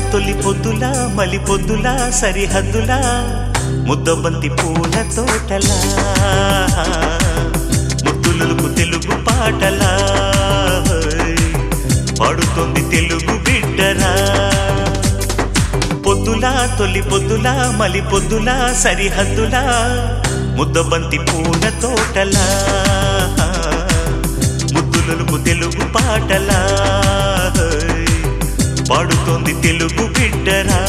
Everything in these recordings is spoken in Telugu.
తొలి పొద్దులా మలి పొద్దులా సరిహద్దులా ముద్దబంతి పూల తోటలా ముద్దులకు తెలుగు పాటలా పాడుతోంది తెలుగు బిడ్డరా పొద్దులా తొలి పొద్దులా మలి పొద్దులా సరిహద్దులా ముద్దబంతి పూల తోటలా ముద్దులకు తెలుగు పాటలా పాడుతోంది తెలుగు బిడ్డరా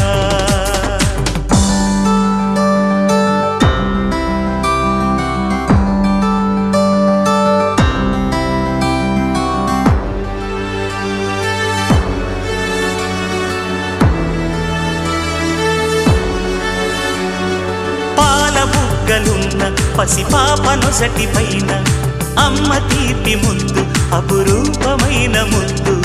పాల బుగ్గలున్న పసిపాప నొసటి పైన అమ్మ తీపి ముందు అపురూపమైన ముందు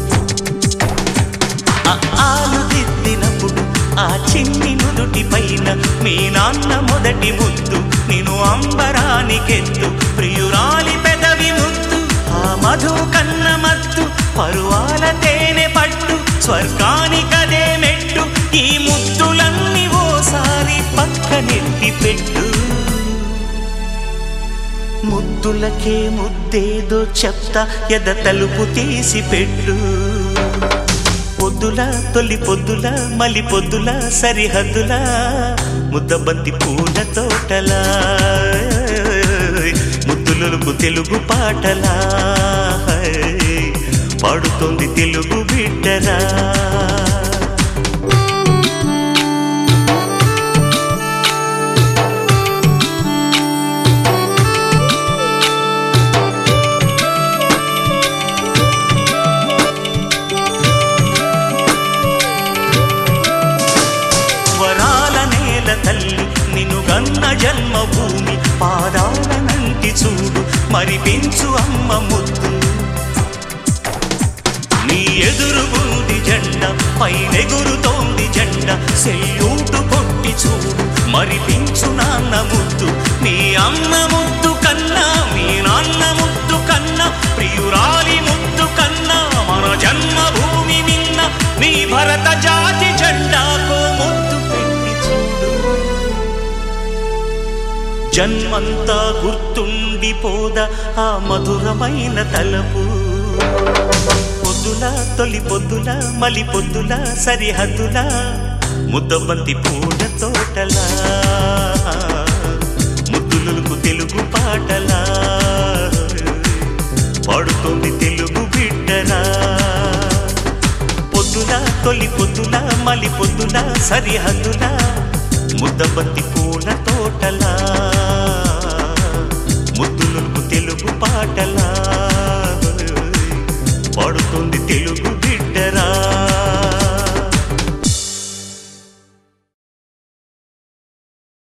ఆ ఆలు దిద్దినప్పుడు ఆ చిన్ని నుదుటి పైన మీ నాన్న మొదటి ముద్దు నేను అంబరానికెత్తు ప్రియురాలి పెదవి ముద్దు ఆ మధు కన్న మత్తు పరువాల తేనె పట్టు స్వర్గానికదే మెట్టు ఈ ముద్దులన్నీ ఓసారి పక్కనెత్తి పెట్టు ముద్దులకే ముద్దేదో చెప్తా ఎద తలుపు తీసి పెట్టు పొద్దుల తొలి పొద్దుల మలి పొద్దుల సరిహద్దుల ముద్దబంతి పూల తోటలా ముద్దులకు తెలుగు పాటలా పాడుతోంది తెలుగు బిడ్డరా వరాల నేల తల్లి నిన్ను గన్న జన్మభూమి పాదాల నంటి చూడు మరి పెంచు అమ్మ ముద్దు నీ ఎదురుగుంది జెండ పైనెగురుతోంది జెండ సెల్యూటు కొట్టి చూడు మరి పెంచు నాన్న ముద్దు నీ అమ్మ ముద్దు కన్నా మీ నాన్న ముద్దు కన్నా ప్రియురాలి ముద్దు కన్నా మన జన్మభూమి నిన్న నీ భరత జాతి జెండాకో ముద్దు పెట్టి చూడు జన్మంతా గుర్తుండిపోద ఆ మధురమైన తలపు పొద్దుల తొలి పొద్దుల మలి పొద్దుల సరిహద్దుల ముద్దబంతి పూల తోటలా ముద్దులకు తెలుగు పాటలా పాడుతోంది తెలుగు బిడ్డరా పొద్దుల తొలి పొద్దుల మలి పొద్దుల సరిహద్దుల ముద్దబంతి పూల తోటలా ముద్దులకు తెలుగు పాటలా పాడుతోంది తెలుగు